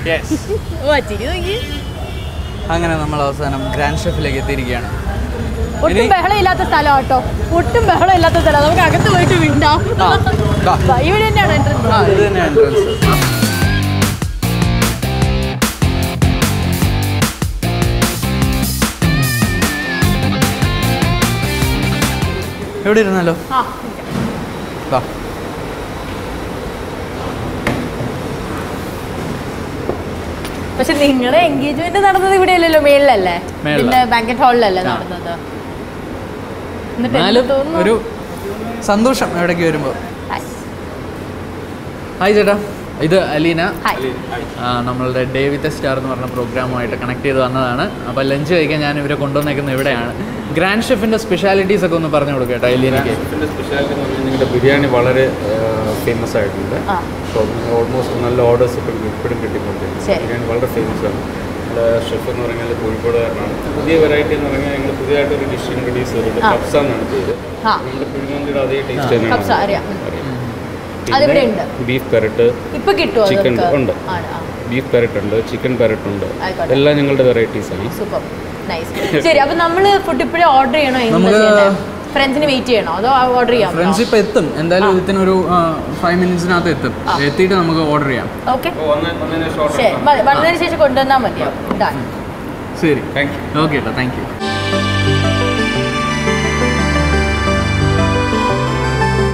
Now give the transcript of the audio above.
ഓ ചിരി നോക്കി അങ്ങനെ നമ്മൾ അവസാനം ഗ്രാൻഡ് ഷെഫിലേക്ക് എത്തിയിരിക്കുകയാണ് ഒട്ടും ഇനി- ബഹളമില്ലാത്ത സ്ഥലം കേട്ടോ ഒട്ടും ബഹളമില്ലാത്ത സ്ഥലം നമുക്ക് അകത്ത് പോയിട്ട് വീണ്ടാം ആ, ദാ. ഇവിടെ തന്നെയാണ് എൻട്രൻസ് ആ ഇത് തന്നെ എൻട്രൻസ് എവിടെ ഇരുന്നല്ലോ ആ വാ പക്ഷെ നിങ്ങളുടെ എൻഗേജ്മെന്റ് നടന്നത് ഇവിടെ അല്ലല്ലോ മേളിലല്ലേ മേളിലാ. പിന്നെ ബാങ്കറ്റ് ഹാളിലല്ലേ ആ. നടന്നത് എന്നിട്ട് എന്ത് എന്നാലും തോന്നുന്നു ഒരു സന്തോഷം എവിടേക്ക് വരുമ്പോൾ ഹായ്. ഹായ് ചേട്ടാ ഇത് അലീന ഹായ് ആ, നമ്മളുടെ ഡേ വിത്ത് സ്റ്റാർ എന്ന് പറഞ്ഞ പ്രോഗ്രാമുമായിട്ട് കണക്ട് ചെയ്ത് വന്നതാണ് അപ്പോൾ ലഞ്ച് കഴിക്കാൻ ഞാൻ ഇവരെ കൊണ്ടുവന്നേക്കുന്നത് ഇവിടെയാണ് ഗ്രാൻഡ് ഷെഫിൻ്റെ സ്പെഷ്യാലിറ്റീസ് ഒക്കെ ഒന്ന് പറഞ്ഞു കൊടുക്കട്ടെ അലീനയ്ക്ക് ഇതിൻ്റെ സ്പെഷ്യാലിറ്റി എന്ന് പറഞ്ഞാൽ നിങ്ങളുടെ ബിരിയാണി വളരെ ഫേമസ് ആയിട്ടുണ്ട് ആ സോ ഓൾമോസ്റ്റ് നല്ല ഓർഡേഴ്സ് ഇപ്പോഴും ഇപ്പോഴും കിട്ടിക്കൊണ്ടിരിക്കും ശരി. ബിരിയാണി വളരെ ഫേമസ് ആണ് നമ്മുടെ ഷെഫ് എന്ന് പറഞ്ഞാൽ കോഴിക്കോടുകാരനാണ് പുതിയ വെറൈറ്റി എന്ന് പറഞ്ഞാൽ ഞങ്ങൾ പുതിയതായിട്ടൊരു ഡിഷ് ഇൻട്രൊഡ്യൂസ് ചെയ്തിട്ട് ആ. കപ്സ എന്നാണ് പേര് ആ നമ്മുടെ കുഴിമന്തിയുടെ അതേ ടേസ്റ്റ് തന്നെയാണ് കപ്സ അറിയാം അതിവിടെ ഉണ്ട് ബീഫ് പെരട്ട് ഇപ്പൊ കിട്ടുമോ ചിക്കൻ നിങ്ങൾക്ക് ഉണ്ട് ആണ് ആ ബീഫ് പെരട്ട് ഉണ്ട് ചിക്കൻ പെരട്ട് ഉണ്ട് ആയിക്കോട്ടെ. എല്ലാം ഞങ്ങളുടെ വെറൈറ്റീസ് ആണ് സൂപ്പർ നൈസ് ശരി അപ്പൊ നമ്മള് ഫുഡ് ഇപ്പോഴേ ഓർഡർ ചെയ്യണോ നമുക്ക് ഫ്രണ്ട്സിന് വെയിറ്റ് ചെയ്യണോ അതോ ഓർഡർ ചെയ്യാം ഫ്രണ്ട്സ് ഇപ്പോൾ എത്തും എന്തായാലും ഇതിനൊരു ഫൈവ് മിനിറ്റ്സിനകത്ത് എത്തും എത്തിയിട്ട് നമുക്ക് ഓർഡർ ചെയ്യാം ഓക്കെ ഓ, വന്ന- വന്നതിന് ശേഷം order ശരി ചെയ്യാം. മതി. വന്നതിന് ശേഷം കൊണ്ടുവന്നാൽ മതിയോ ഇതാണ് ശരി താങ്ക് യു ഓക്കെ കേട്ടോ താങ്ക് യു